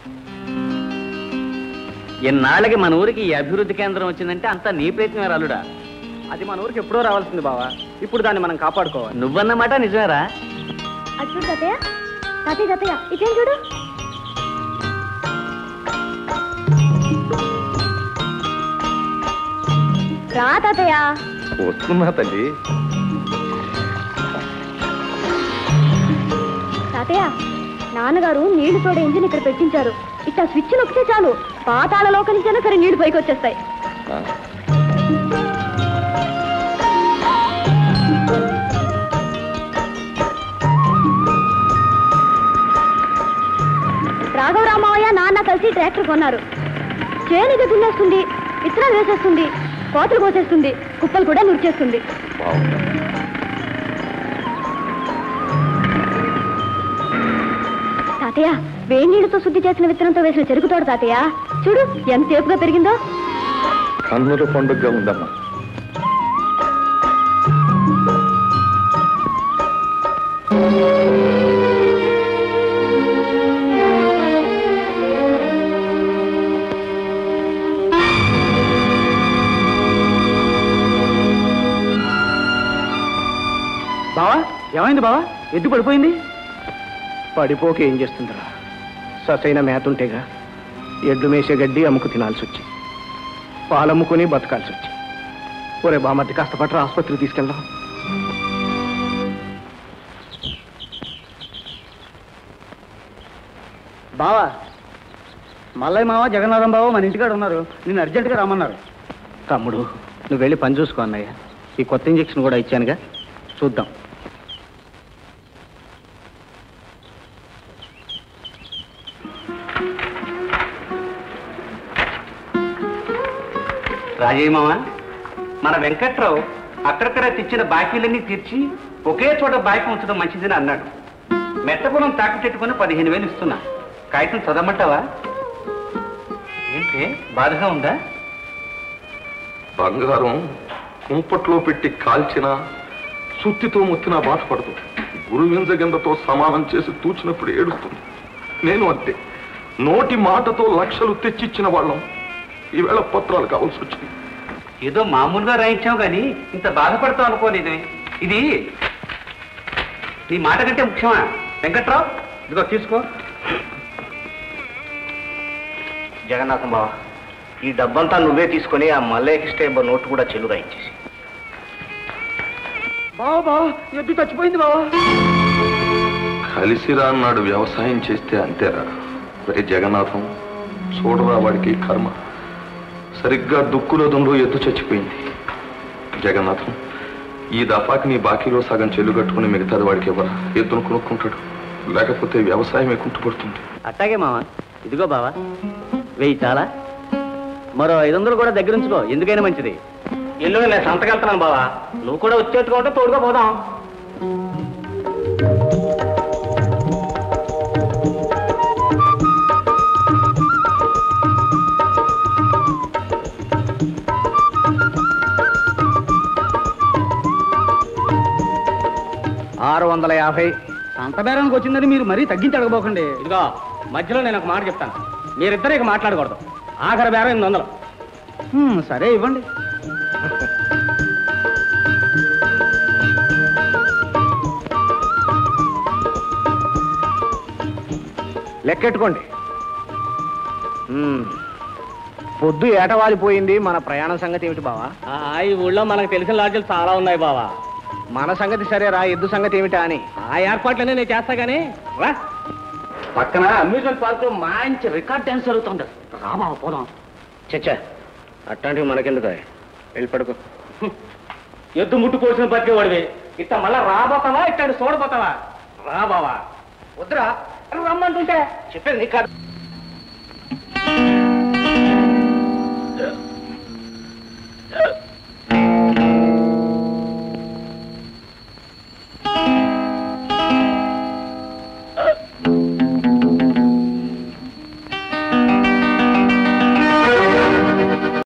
ఇన్నాళ్ళకి మన ఊరికి ఈ అభివృద్ధి కేంద్రం వచ్చిందంటే అంతా నీ ప్రయత్నమే రాలుడా అది మన ఊరికి ఎప్పుడో రావాల్సింది బావా ఇప్పుడు దాన్ని మనం కాపాడుకోవాలి నువ్వన్నమాట నిజమేరా అది చూడు తాతయ్య తాతయ్య తాతయ్య ఇదేం చూడు రా తాతయ్య వస్తున్నా తల్లి తాతయ్య నాన్నగారు నీళ్లు తోడే ఇంజిన్ ఇక్కడ పెట్టించారు ఇట్లా స్విచ్ నొక్కితే చాలు పాతాళ లోక నుంచైనా సరే నీళ్లు పైకి వచ్చేస్తాయి ఆ, రాఘవ రామయ్య నాన్న కలిసి ట్రాక్టర్ కొన్నారు చేనుగా దున్నేస్తుంది విత్తనాలు వేసేస్తుంది కోతలు కోసేస్తుంది కుప్పలు కూడా నురిచేస్తుంది బాగుంది తాతయ్య వేడి నీళ్ళతో శుద్ధి చేసిన విత్తనంతో వేసిన చెరుకు తోట తాతయ్య చూడు ఎంత సేపుగా పెరిగిందో కన్నుల పండుగగా ఉందమ్మా బావా ఏమైంది బావా ఎద్దు పడిపోయింది పడిపోక ఏం చేస్తుందిరా ససైన మేత ఉంటేగా ఎడ్లు మేసే గడ్డి అమ్ముకు తినాల్సి వచ్చి పాలమ్ముకుని బతకాల్సి వచ్చి ఒరే బామర్ది కాస్త పట్ల ఆసుపత్రికి తీసుకెళ్దాం బావా మల్లయ్య మావ జగన్నాథం బావ మన ఇంటికాడ ఉన్నారు నిన్ను అర్జెంటుగా రమ్మన్నారు తమ్ముడు నువ్వు వెళ్ళి పని చూసుకో అన్నయ్య ఈ కొత్త ఇంజక్షన్ కూడా ఇచ్చానుగా చూద్దాం రాజయ్య మామ మన వెంకట్రావు అక్కడక్కడ తెచ్చిన బాకీలన్నీ తీర్చి ఒకే చోట బాకీ ఉంచడం మంచిదని అన్నాడు మెట్టపురం తాకటెట్టుకుని పదిహేను వేలు ఇస్తున్నా కాగితం చదవమంటావా ఏంటి బాధగా ఉందా బంగారం కుంపట్లో పెట్టి కాల్చినా సుత్తితో ముత్తినా బాధపడదు గురువింజ గింజతో సమానం చేసి తూచినప్పుడు ఏడుస్తుంది నేను అంతే నోటి మాటతో లక్షలు తెచ్చిచ్చిన వాళ్ళం ఈవేళ పత్రాలు కావాల్సి వచ్చింది ఏదో మామూలుగా రాయించాం కానీ ఇంత బాధపడతాం అనుకోలేదు ఇది నీ మాట కంటే ముఖ్యమా వెంకట్రావు ఇదిగో తీసుకో జగన్నాథం బావ ఈ డబ్బంతా నువ్వే తీసుకొని ఆ మల్లయ్యకి స్టేబ నోటు కూడా చెల్లు రాయించేసి బావా బావా ఎద్దు చచ్చిపోయింది బావా కలిసిరా అన్నాడు వ్యవసాయం చేస్తే అంతేరా మరి జగన్నాథం చూడరా వాడికి ఈ కర్మ సరిగ్గా దుక్కులోదంలో ఎద్దు చచ్చిపోయింది జగన్నాథం ఈ దఫాకి నీ బాకీలో సగం చెల్లు కట్టుకుని మిగతాది వాడికి ఎవరా ఎద్దును కొనుక్కుంటాడు లేకపోతే వ్యవసాయమే కుంటుపడుతుంది అట్టాగే మామ ఇదిగో బావా వెయ్యి చాలా మరో ఐదు వందలు కూడా దగ్గర ఉంచుకో ఎందుకైనా మంచిది ఎల్లుండి నేను సంతకెళ్తున్నాను బావా నువ్వు కూడా వచ్చేట్టుగా ఉంటే తోడుగా పోదాం ఆరు వందల యాభై సంత బేరానికి వచ్చిందని మీరు మరీ తగ్గించి అడగబోకండి ఇదిగో మధ్యలో నేను ఒక మాట చెప్తాను మీరిద్దరే ఇక మాట్లాడకూడదు ఆఖరి బేరం ఎనిమిది వందలు హ్మ్, సరే ఇవ్వండి లెక్కెట్టుకోండి మ్మ్. పొద్దు ఏటవాలిపోయింది మన ప్రయాణం సంగతి ఏమిటి బావా ఈ ఊళ్ళో మనకు తెలిసిన లాడ్జీలు చాలా ఉన్నాయి బావా మన సంగతి సరేరా ఎద్దు సంగతి ఏమిటా అని ఆ ఏర్పాట్లనే నేను చేస్తా గానీ రా పక్కన అమ్యూజ్మెంట్ పార్క్ లో మంచి రికార్డ్ డాన్స్ జరుగుతుంది రా బావ పోదాం చచ్చా అట్లాంటివి మనకెందుకు వెళ్ళి పడుకో ఎద్దు ముట్టుకోవాల్సిన బతికేవాడివి ఇట్ట మళ్ళా రాబోతావా ఇట్టాడు చూడబోతావా రా బావా వద్దురా రమ్మంటుంటే చెప్పేది నీకు కాదు